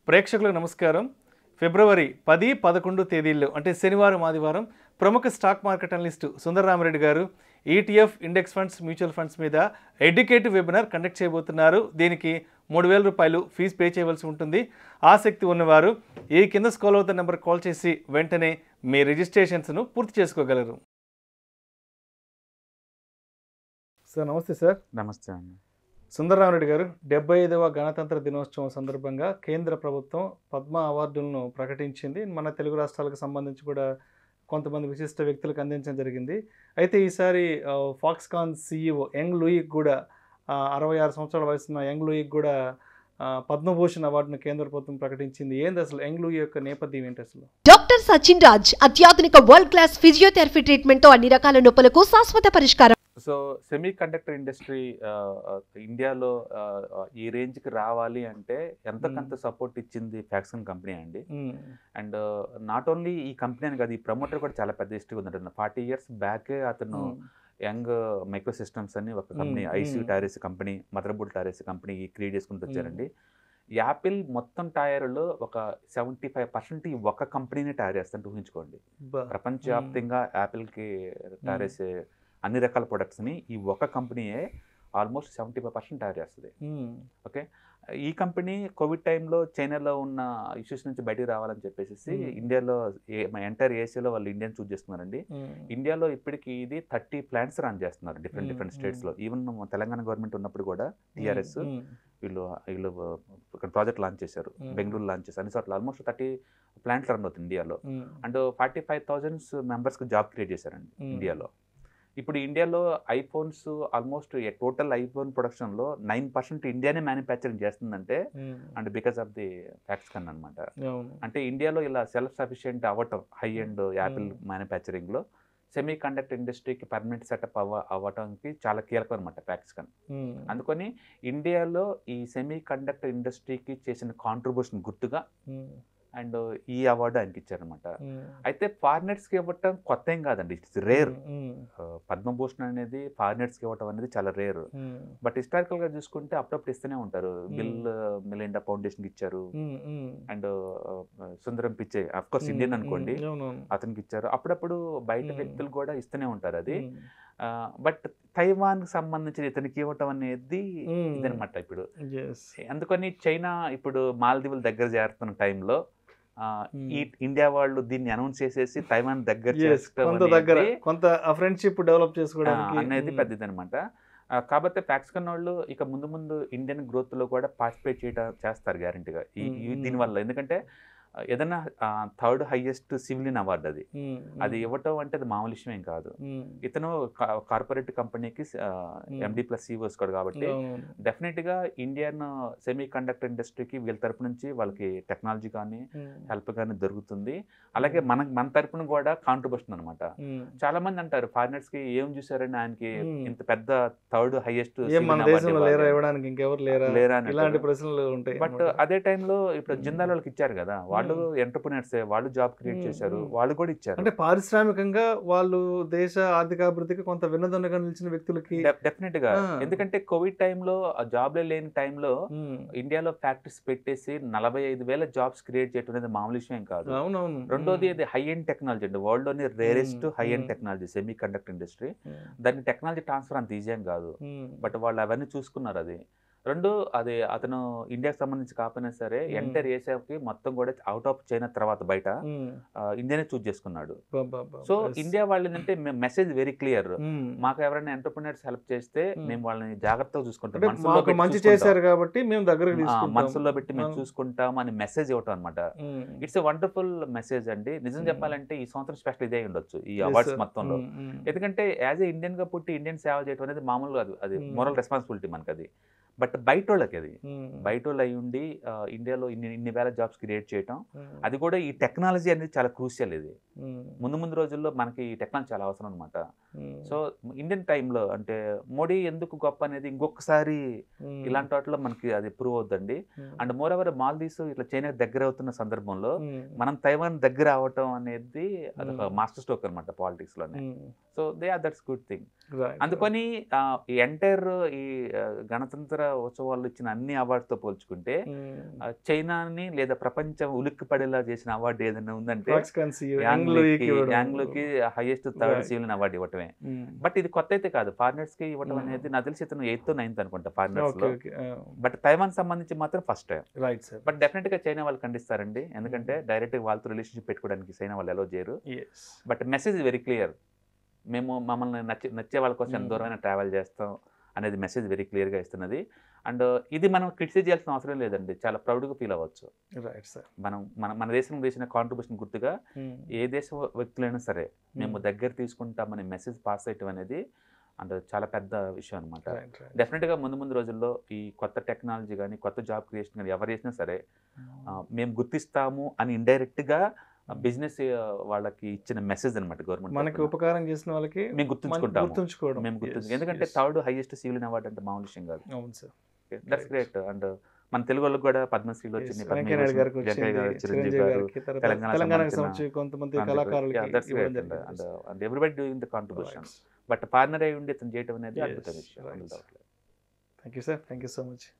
ప్రేక్షకులకు నమస్కారం ఫిబ్రవరి పది పదకొండు తేదీల్లో అంటే శనివారం ఆదివారం ప్రముఖ stock market analyst Sundararamareddy garu ETF index funds mutual funds మీద ఎడ్యుకేటివ్ వెబినార్ కండక్ట్ చేయబోతున్నారు దీనికి మూడు వేల రూపాయలు ఫీజు పే చేయవలసి ఉంటుంది ఆసక్తి ఉన్నవారు ఈ కింద స్కాల్ అవుతున్న నెంబర్ కాల్ చేసి వెంటనే మీ రిజిస్ట్రేషన్స్ను పూర్తి చేసుకోగలరు సార్ నమస్తే సార్ నమస్తే అండి సుందరరామరెడ్డి గారు డెబ్బై ఐదవ గణతంత్ర దినోత్సవం సందర్భంగా కేంద్ర ప్రభుత్వం పద్మ అవార్డులను ప్రకటించింది మన తెలుగు రాష్ట్రాలకు సంబంధించి కూడా కొంతమంది విశిష్ట వ్యక్తులకు అందించడం జరిగింది అయితే ఈసారి ఆ, ఫాక్స్కాన్ సీఈఓ యంగ్ లూయిక్ కూడా ఆ, అరవై ఆరు సంవత్సరాల వయసున్న యంగ్ లూయిక్ కూడా ఆ, పద్మభూషణ్ అవార్డును కేంద్ర ప్రభుత్వం ప్రకటించింది ఏంది అసలు యంగ్ లూయి యొక్క నేపథ్యం ఏంటి అసలు డాక్టర్ సచిన్ రాజ్ అత్యాధునిక వరల్డ్ క్లాస్ ఫిజియోథెరపీ ట్రీట్మెంట్ తో అన్ని రకాల నొప్పులకు శాశ్వత పరిష్కారం సో సెమీ కండక్టర్ ఇండస్ట్రీ ఇండియాలో ఆ, ఆ, ఈ రేంజ్కి రావాలి అంటే ఎంతకంత సపోర్ట్ ఇచ్చింది ఫ్యాక్సన్ కంపెనీ అండి ఉమ్, అండ్ నాట్ ఓన్లీ ఈ కంపెనీ అని కాదు ఈ ప్రమోటర్ కూడా చాలా పెద్ద హిస్టరీ ఉందండి ఫార్టీ ఇయర్స్ బ్యాకే అతను ఉమ్, యంగ్ మైక్రో సిస్టమ్స్ అని ఒక company mm, IC mm. Tires company motherboard tires company create చేసుకుంటూ వచ్చారండి యాపిల్ మొత్తం టైర్లో ఒక సెవెంటీ ఫైవ్ పర్సెంట్ ఈ ఒక కంపెనీనే టైర్ చేస్తుంటే ఊహించుకోండి బా. ప్రపంచవ్యాప్తంగా యాపిల్కి తయారు చేసే అన్ని రకాల ప్రొడక్ట్స్ని ఈ ఒక కంపెనీయే ఆల్మోస్ట్ సెవెంటీ ఫైవ్ పర్సెంట్ తయారు చేస్తుంది ఉమ్, ఈ కంపెనీ కోవిడ్ టైంలో చైనాలో ఉన్న ఇష్యూస్ నుంచి బయటికి రావాలని చెప్పేసి Hmm. ఇండియాలో ఎంటైర్ ఏషియాలో వాళ్ళు ఇండియన్ చూస్ చేస్తున్నారండి ఉమ్, ఇండియాలో ఇప్పటికి ఇది థర్టీ ప్లాంట్స్ రన్ చేస్తున్నారు డిఫరెంట్ Hmm, డిఫరెంట్ hmm. స్టేట్స్లో ఈవెన్ తెలంగాణ గవర్నమెంట్ ఉన్నప్పుడు కూడా టీఆర్ఎస్ ఉమ్, వీళ్ళు వీళ్ళు ఇక్కడ ప్రాజెక్ట్ లాంచ్ చేశారు Hmm. బెంగళూరు లాంచ్ చేశారు అన్ని చోట్ల ఆల్మోస్ట్ థర్టీ ప్లాంట్లు రన్ అవుతుంది ఇండియాలో um, and forty five thousands మెంబర్స్కి జాబ్ క్రియేట్ చేశారండి Hmm. ఇండియాలో ఇప్పుడు ఇండియాలో ఐఫోన్స్ ఆల్మోస్ట్ టోటల్ ఐఫోన్ ప్రొడక్షన్లో నైన్ పర్సెంట్ ఇండియానే మ్యానుఫ్యాక్చరింగ్ చేస్తుందంటే um, and because of the Foxconn అనమాట అవును అంటే ఇండియాలో ఇలా సెల్ఫ్ సఫిషియెంట్ అవ్వటం హై అండ్ యాపిల్ Hmm. మ్యానుఫ్యాక్చరింగ్లో సెమీ కండక్టర్ ఇండస్ట్రీకి పర్మనెంట్ సెటప్ అవ్వ అవ్వటానికి చాలా కీలకం అనమాట ఫ్యాక్స్కన్ ఉమ్, అందుకని ఇండియాలో ఈ సెమీ కండక్టర్ ఇండస్ట్రీకి చేసిన కాంట్రిబ్యూషన్ గుర్తుగా ఉమ్, అండ్ ఈ అవార్డు ఆయనకి ఇచ్చారనమాట ఉమ్, అయితే ఫారినర్స్కి ఇవ్వటం కొత్త ఏం కాదండి ఇట్స్ రేర్ ఉమ్, పద్మభూషణ్ అనేది ఫారినర్స్కి ఇవ్వటం అనేది చాలా రేర్ ఉమ్, బట్ హిస్టారికల్గా చూసుకుంటే అప్పుడప్పుడు ఇస్తూనే ఉంటారు Hmm. బిల్ మిలిండా ఫౌండేషన్కి ఇచ్చారు ఉమ్, ఉమ్, అండ్ సుందరం పిచ్చే అఫ్ కోర్స్ ఇండియన్ ఉమ్, అనుకోండి ఉమ్, అవునవును అతనికి ఇచ్చారు అప్పుడప్పుడు బయట Hmm. వ్యక్తులు కూడా ఇస్తూనే ఉంటారు అది ఉమ్, బట్ తైవాన్ సంబంధించిన ఇతనికి ఇవ్వటం అనేది ఉమ్, ఇదనమాట ఇప్పుడు yes. అందుకని చైనా ఇప్పుడు మాల్దీవుల దగ్గర చేరుతున్న టైంలో Hmm. ఈ ఇండియా వాళ్ళు దీన్ని అనౌన్స్ చేసేసి తైవాన్ దగ్గర Yes, చేర్చడం కొంత దగ్గర అనేది, కొంత ఆ ఫ్రెండ్షిప్ డెవలప్ ఆ, చేసుకోవడానికి అనేది ఉమ్, పెద్దది అనమాట కాబట్టి ఫ్యాక్స్కన్ వాళ్ళు ఇక ముందు ముందు ఇండియన్ గ్రోత్ లో కూడా పార్టిసిపేట్ చేయడం చేస్తారు గ్యారంటీగా ఈ Hmm, ఈ- hmm. దీనివల్ల ఎందుకంటే ఆ, ఏదైనా థర్డ్ హైయెస్ట్ సివిలియన్ అవార్డు అది ఉమ్, అది ఇవ్వటం అంటే అది మామూలు విషయం ఏం కాదు ఉమ్, ఇతను కార్పొరేట్ కంపెనీకి ఎండి ప్లస్ సిఓస్ కూడా కాబట్టి అవునవును. డెఫినెట్ గా ఇండియన్ సెమీ కండక్టర్ ఇండస్ట్రీకి వీళ్ళ తరపు నుంచి వాళ్ళకి టెక్నాలజీ కానీ ఉమ్, హెల్ప్ కానీ దొరుకుతుంది అలాగే మన మన తరపున కూడా కాంట్రిబ్యూషన్ అనమాట ఉమ్. చాలా మంది అంటారు ఫారినర్స్ కి ఏం చూసారని ఆయనకి Hmm. ఇంత పెద్ద థర్డ్ హైయెస్ట్ ఏం మన దేశంలో లేరా ఇవ్వడానికి ఇంకెవరు లేరా లేరా అని ఇలాంటి అంటారు. ప్రశ్నలు ఉంటాయి బట్ అన్నమాట. అదే టైంలో ఇప్పుడు Hmm. జిందాల్ వాళ్ళకి ఇచ్చారు కదా వాళ్ళు ఎంటర్ప్రినర్స్ వాళ్ళు జాబ్ క్రియేట్ Hmm, చేశారు hmm. వాళ్ళు కూడా ఇచ్చారు అంటే పారిశ్రామికంగా వాళ్ళు దేశ ఆర్థికాభివృద్ధికి కొంత విన్నదన్నుగా నిలిచిన వ్యక్తులకి డెఫినెట్ గా Ah. ఎందుకంటే కోవిడ్ టైంలో జాబ్లే లేని టైంలో ఉమ్, ఇండియాలో ఫ్యాక్టరీస్ పెట్టేసి నలభై ఐదు వేల జాబ్స్ క్రియేట్ చేయడం అనేది మామూలు విషయం కాదు అవునవును రెండోది ఉమ్, అది హై ఎండ్ టెక్నాలజీ అండి వరల్డ్ లోని rarest Hmm, high end hmm. Technology semi conductor industry um, దాని టెక్నాలజీ ట్రాన్స్ఫర్ అంత ఈజీ ఏం కాదు ఉమ్, బట్ వాళ్ళు అవన్నీ చూసుకున్నారు అది రెండు అది అతను ఇండియాకి సంబంధించి కాకపోయినా సరే Hmm. ఎంటర్ ఏషియాకి మొత్తం కూడా అవుట్ ఆఫ్ చైనా తర్వాత బయట ఉమ్, ఆ, ఇండియానే చూస్ చేసుకున్నాడు బాబాబా, సో yes. ఇండియా వాళ్ళు ఏంటంటే మెసేజ్ వెరీ క్లియర్ ఉమ్, మాకు ఎవరైనా ఎంటర్ప్రినర్స్ హెల్ప్ చేస్తే Hmm. మేము వాళ్ళని జాగ్రత్తగా చూసుకుంటాం అంటే మనసులో మాకు పెట్టి మంచి చూసుకుంటాం. చేశారు కాబట్టి మేము దగ్గరకు ఆ, తీసుకుంటాం మనసులో పెట్టి మేము మనం- చూసుకుంటాం అని మెసేజ్ ఇవ్వటం అనమాట um, it's a wonderful message అండి నిజం Hmm. చెప్పాలంటే ఈ సంవత్సరం స్పెషల్ ఇదే అయి ఉండొచ్చు ఈ yes, అవార్డ్స్ sir. మొత్తంలో ఉమ్, ఉమ్, ఎందుకంటే యాజ్ ఏ ఇండియన్ గా పుట్టి ఇండియన్ సేవ చేయడం అనేది మామూలు కాదు అది Hmm. మోరల్ రెస్పాన్సిబిలిటీ మనకి అది బట్ బయట వాళ్ళకి అది ఉమ్, బయట వాళ్ళు అయి ఉండి ఆ, ఇండియాలో ఇన్ని ఇన్ని వేల జాబ్స్ క్రియేట్ చేయటం ఉమ్, అది కూడా ఈ టెక్నాలజీ అనేది చాలా క్రూషియల్ ఇది ఉమ్, ముందు ముందు రోజుల్లో మనకి ఈ టెక్నాలజీ చాలా అవసరం అనమాట ఉమ్, సో ఇండియన్ టైంలో అంటే మోడీ ఎందుకు గొప్ప అనేది ఇంకొకసారి ఉమ్, ఇలాంటి వాటిలో మనకి అది ప్రూవ్ అవుద్దండి um, and more ever Maldives ఇట్లా చైనా దగ్గర అవుతున్న సందర్భంలో ఉమ్, మనం తైవాన్ దగ్గర అవటం అనేది అదొక Hmm. మాస్టర్ స్ట్రోక్ అనమాట పాలిటిక్స్ లోనే um, so they are that's good thing right, అందుకని ఆ, ఈ ఎంటైర్ ఈ ఆ, గణతంత్ర ఉత్సవాల్లో ఇచ్చిన అన్ని అవార్డుతో పోల్చుకుంటే మ్మ్. ఆ, చైనాని లేదా ప్రపంచం ఉలిక్కి పడేలా చేసిన అవార్డు ఏదైనా ఉందంటే Foxconn CEO, యాంగ్లోకి ఇవ్వడం. యాంగ్లోకి highest third Right. Civilian award ఇవ్వటమే మ్మ్. బట్ ఇది కొత్త అయితే కాదు ఫారినర్స్ కి ఇవ్వడం Hmm. అనేది నాకు తెలిసి ఇతను ఎయిత్ నైన్త్ అనుకుంటా ఫారినర్స్ ఓకే లో ఓకే బట్ తైవాన్ సంబంధించి మాత్రం first time right sir but definite గా చైనా వాళ్ళు ఖండిస్తారండి ఎందుకంటే డైరెక్ట్ వాళ్ళతో రిలేషన్షిప్ పెట్టుకోవడానికి చైనా వాళ్ళు ఎలా చేయరు yes but message very clear మేము మమ్మల్ని నచ్చే నచ్చే వాళ్ళ కోసం ఎంత Hmm. దూరమైన ట్రావెల్ చేస్తాం అనేది మెసేజ్ వెరీ క్లియర్గా ఇస్తున్నది అండ్ ఇది మనం క్రిటిసైజ్ చేయాల్సిన అవసరం లేదండి చాలా ప్రౌడ్గా ఫీల్ అవ్వచ్చు రైట్ సార్ మనం మన మన దేశం చేసిన కాంట్రిబ్యూషన్ గుర్తుగా ఏ దేశ వ్యక్తులైనా సరే మేము దగ్గర తీసుకుంటామనే మెసేజ్ పాస్ అయ్యటం అనేది అండ్ చాలా పెద్ద విషయం అనమాట రైట్ రైట్ డెఫినెట్గా ముందు ముందు రోజుల్లో ఈ కొత్త టెక్నాలజీ కానీ కొత్త జాబ్ క్రియేషన్ కానీ ఎవరు చేసినా సరే ఆ, మేము గుర్తిస్తాము అని ఇండైరెక్ట్గా బిజినెస్ వాళ్ళకి ఇచ్చిన మెసేజ్ అనమాట మనకి గవర్నమెంట్ ఉపకారం చేసిన వాళ్ళకి మేము మనం గుర్తుంచుకుంటాము గుర్తుంచుకోవడం మేము గుర్తుంచు Yes, ఎందుకంటే yes. Third highest civilian award అంటే మామూలు విషయం కాదు అవును sir that's Right. Great and మన తెలుగు వాళ్ళకి కూడా పద్మశ్రీలు Yes, వచ్చింది వెంకయ్య నాయుడు గారికి వెంకయ్య వచ్చింది గారు, చిరంజీవి చిరంజీవి గారు గారికి తర్వాత తెలంగాణ తెలంగాణకు సంబంధించిన సంబంధించి కొంతమంది అందరికీ- కళాకారులకి Yeah, that's ఇవ్వడం great. జరిగింది And, uh, and everybody doing the contribution. But partner అయి ఉండి ఇతను చేయడం అనేది Yes, అద్భుత విషయం right. అందులో doubt లేదు. Thank you sir thank you so much